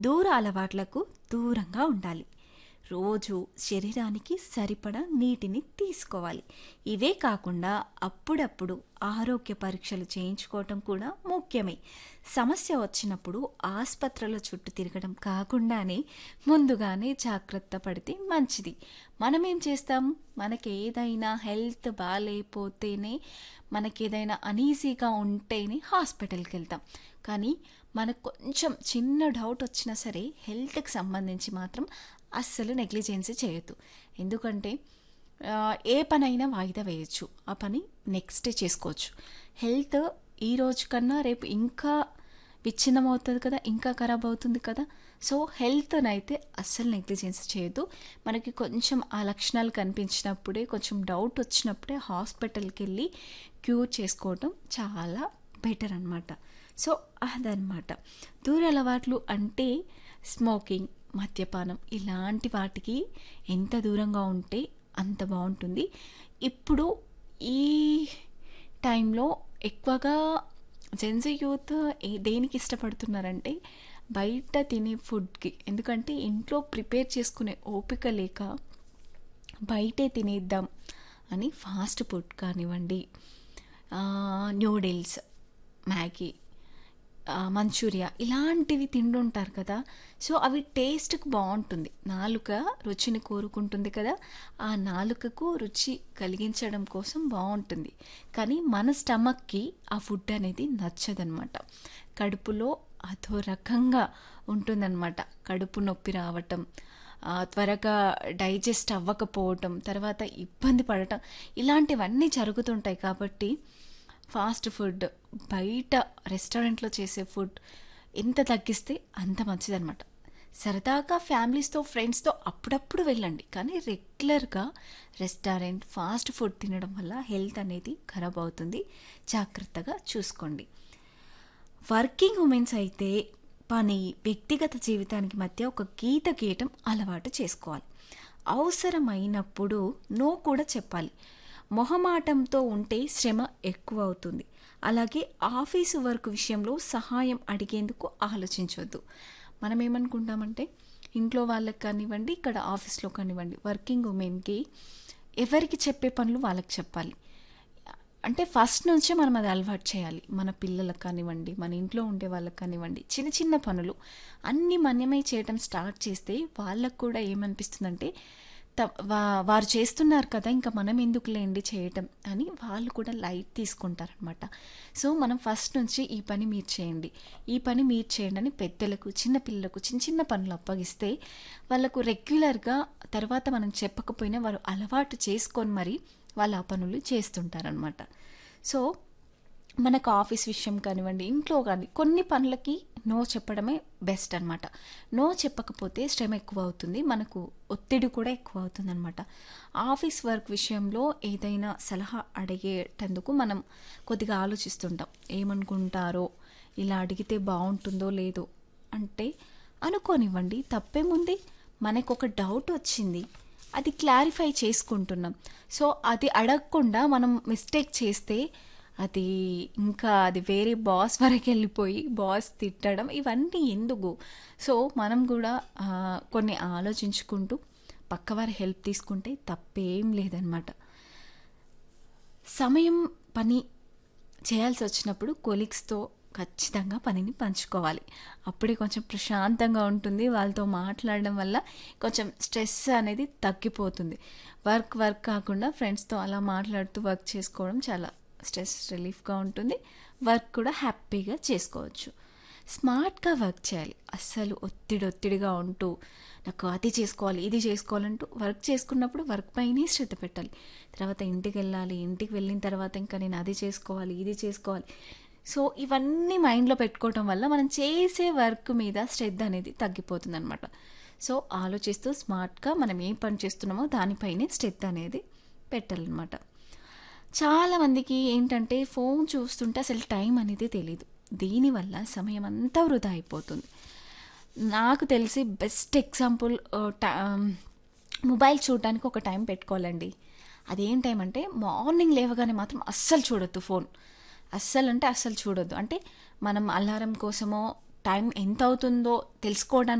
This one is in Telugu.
దూర అలవాట్లకు దూరంగా ఉండాలి రోజు శరీరానికి సరిపడా నీటిని తీసుకోవాలి ఇవే కాకుండా అప్పుడప్పుడు ఆరోగ్య పరీక్షలు చేయించుకోవటం కూడా ముఖ్యమే సమస్య వచ్చినప్పుడు ఆసుపత్రుల చుట్టూ తిరగడం కాకుండానే ముందుగానే జాగ్రత్త పడితే మంచిది మనం ఏం చేస్తాం మనకి ఏదైనా హెల్త్ బాగాలేకపోతేనే మనకి ఏదైనా అనీజీగా ఉంటేనే హాస్పిటల్కి వెళ్తాం కానీ మనకు కొంచెం చిన్న డౌట్ వచ్చినా సరే హెల్త్కి సంబంధించి మాత్రం అస్సలు నెగ్లిజెన్సీ చేయొద్దు ఎందుకంటే ఆ, ఏ పనైనా వాయిదా వేయచ్చు ఆ పని నెక్స్ట్ డే చేసుకోవచ్చు హెల్త్ ఈ రోజు కన్నా రేపు ఇంకా విచ్ఛిన్నం అవుతుంది కదా ఇంకా ఖరాబ్ అవుతుంది కదా సో హెల్త్ని అయితే అస్సలు నెగ్లిజెన్స్ చేయొద్దు మనకి కొంచెం ఆ లక్షణాలు కనిపించినప్పుడే కొంచెం డౌట్ వచ్చినప్పుడే హాస్పిటల్కి వెళ్ళి క్యూర్ చేసుకోవటం చాలా బెటర్ అనమాట సో అదనమాట దూర అలవాట్లు అంటే స్మోకింగ్ మద్యపానం ఇలాంటి వాటికి ఎంత దూరంగా ఉంటే అంత బాగుంటుంది ఇప్పుడు ఈ టైంలో ఎక్కువగా జెన్జీ యూత్ ఏ- దేనికి ఇష్టపడుతున్నారంటే బయట తినే ఫుడ్కి ఎందుకంటే ఇంట్లో ప్రిపేర్ చేసుకునే ఓపిక లేక బయటే తినేద్దాం అని ఫాస్ట్ ఫుడ్ కానివ్వండి న్యూడిల్స్ మ్యాగీ ఆ, మంచూరియా ఇలాంటివి తింటుంటారు కదా సో అవి టేస్ట్కి బాగుంటుంది నాలుక రుచిని కోరుకుంటుంది కదా ఆ నాలుకకు రుచి కలిగించడం కోసం బాగుంటుంది కానీ మన స్టమక్కి ఆ ఫుడ్ అనేది నచ్చదనమాట కడుపులో అదో రకంగా ఉంటుందన్నమాట కడుపు నొప్పి రావటం ఆ, త్వరగా డైజెస్ట్ అవ్వకపోవటం తర్వాత ఇబ్బంది పడటం ఇలాంటివన్నీ జరుగుతుంటాయి కాబట్టి ఫాస్ట్ ఫుడ్ బయట రెస్టారెంట్లో చేసే ఫుడ్ ఎంత తగ్గిస్తే అంత మంచిదన్నమాట సరదాగా ఫ్యామిలీస్తో ఫ్రెండ్స్తో అప్పుడప్పుడు వెళ్ళండి కానీ రెగ్యులర్గా రెస్టారెంట్ ఫాస్ట్ ఫుడ్ తినడం వల్ల హెల్త్ అనేది ఖరాబ్ అవుతుంది జాగ్రత్తగా చూసుకోండి వర్కింగ్ ఉమెన్స్ అయితే పని వ్యక్తిగత జీవితానికి మధ్య ఒక గీత గీయటం అలవాటు చేసుకోవాలి అవసరమైనప్పుడు నో కూడా చెప్పాలి మొహమాటంతో ఉంటే శ్రమ ఎక్కువ అవుతుంది అలాగే ఆఫీసు వర్క్ విషయంలో సహాయం అడిగేందుకు ఆలోచించవద్దు మనం ఏమనుకుంటామంటే ఇంట్లో వాళ్ళకి కానివ్వండి ఇక్కడ ఆఫీస్లో కానివ్వండి వర్కింగ్ ఉమెన్కి ఎవరికి చెప్పే పనులు వాళ్ళకి చెప్పాలి అంటే ఫస్ట్ నుంచే మనం అది అలవాటు చేయాలి మన పిల్లలకు కానివ్వండి మన ఇంట్లో ఉండే వాళ్ళకి కానివ్వండి చిన్న చిన్న పనులు అన్ని మన్యమై చేయటం స్టార్ట్ చేస్తే వాళ్ళకు కూడా ఏమనిపిస్తుందంటే త వా- వారు చేస్తున్నారు కదా ఇంకా మనం ఎందుకు లేండి చేయటం అని వాళ్ళు కూడా లైట్ తీసుకుంటారనమాట సో మనం ఫస్ట్ నుంచి ఈ పని మీరు చేయండి ఈ పని మీరు చేయండి అని పెద్దలకు చిన్న పిల్లలకు చిన్న చిన్న పనులు అప్పగిస్తే వాళ్ళకు రెగ్యులర్గా తర్వాత మనం చెప్పకపోయినా వారు అలవాటు చేసుకొని మరి వాళ్ళు ఆ పనులు చేస్తుంటారనమాట సో మనకు ఆఫీస్ విషయం కానివ్వండి ఇంట్లో కానీ కొన్ని పనులకి నో చెప్పడమే బెస్ట్ అనమాట నో చెప్పకపోతే శ్రమ ఎక్కువ అవుతుంది మనకు ఒత్తిడి కూడా ఎక్కువ అవుతుంది అనమాట ఆఫీస్ వర్క్ విషయంలో ఏదైనా సలహా అడిగేటందుకు మనం కొద్దిగా ఆలోచిస్తుంటాం ఏమనుకుంటారో ఇలా అడిగితే బాగుంటుందో లేదో అంటే అనుకోనివ్వండి తప్పేముంది మనకు ఒక డౌట్ వచ్చింది అది క్లారిఫై చేసుకుంటున్నాం సో అది అడగకుండా మనం మిస్టేక్ చేస్తే అది ఇంకా అది వేరే బాస్ వరకు వెళ్ళిపోయి బాస్ తిట్టడం ఇవన్నీ ఎందుకు సో మనం కూడా ఆ, కొన్ని ఆలోచించుకుంటూ పక్కవారి హెల్ప్ తీసుకుంటే తప్పేం లేదనమాట సమయం పని చేయాల్సి వచ్చినప్పుడు కొలీగ్స్తో ఖచ్చితంగా పనిని పంచుకోవాలి అప్పుడే కొంచెం ప్రశాంతంగా ఉంటుంది వాళ్ళతో మాట్లాడడం వల్ల కొంచెం స్ట్రెస్ అనేది తగ్గిపోతుంది వర్క్ వర్క్ కాకుండా ఫ్రెండ్స్తో అలా మాట్లాడుతూ వర్క్ చేసుకోవడం చాలా స్ట్రెస్ రిలీఫ్గా ఉంటుంది వర్క్ కూడా హ్యాపీగా చేసుకోవచ్చు స్మార్ట్గా వర్క్ చేయాలి అస్సలు ఒత్తిడి ఒత్తిడిగా ఉంటూ నాకు అది చేసుకోవాలి ఇది చేసుకోవాలంటూ వర్క్ చేసుకున్నప్పుడు వర్క్ పైనే శ్రద్ధ పెట్టాలి తర్వాత ఇంటికి వెళ్ళాలి ఇంటికి వెళ్ళిన తర్వాత ఇంకా నేను అది చేసుకోవాలి ఇది చేసుకోవాలి సో ఇవన్నీ మైండ్లో పెట్టుకోవటం వల్ల మనం చేసే వర్క్ మీద శ్రద్ధ అనేది తగ్గిపోతుంది అనమాట సో ఆలోచిస్తూ స్మార్ట్గా మనం ఏం పని చేస్తున్నామో దానిపైనే శ్రద్ధ అనేది పెట్టాలన్నమాట చాలామందికి ఏంటంటే ఫోన్ చూస్తుంటే అసలు టైం అనేది తెలియదు దీనివల్ల సమయం అంతా వృధా అయిపోతుంది నాకు తెలిసి బెస్ట్ ఎగ్జాంపుల్ మొబైల్ చూడడానికి ఒక టైం పెట్టుకోవాలండి అదేం టైం అంటే మార్నింగ్ లేవగానే మాత్రం అస్సలు చూడొద్దు ఫోన్ అస్సలు అంటే అస్సలు చూడొద్దు అంటే మనం అలారం కోసమో టైం ఎంత అవుతుందో తెలుసుకోవడానికి